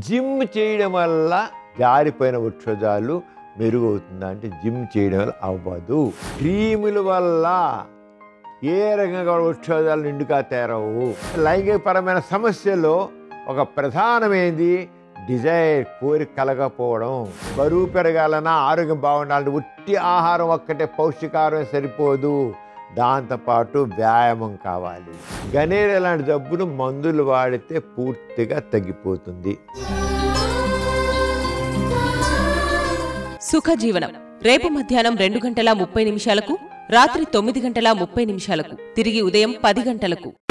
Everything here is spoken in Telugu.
జిమ్ చేయడం వల్ల జారిపోయిన వృక్షజాలు మెరుగవుతుందా అంటే జిమ్ చేయడం వల్ల అవ్వదు క్రీముల వల్ల ఏ రకంగా కూడా వృక్షజాలు నిండుగా తేరవు లైంగికపరమైన సమస్యలో ఒక ప్రధానమైనది డిజైర్ కోరిక కలగకపోవడం బరువు పెరగాలన్నా ఆరోగ్యం బాగుండాలంటే ఉట్టి ఆహారం ఒక్కటే పౌష్టికాహారం సరిపోదు దాంతోపాటు వ్యాయామం కావాలి గనేర లాంటి జబ్బును మందులు వాడితే పూర్తిగా తగ్గిపోతుంది సుఖజీవనం రేపు మధ్యాహ్నం రెండు గంటల ముప్పై నిమిషాలకు రాత్రి తొమ్మిది గంటల ముప్పై నిమిషాలకు తిరిగి ఉదయం పది గంటలకు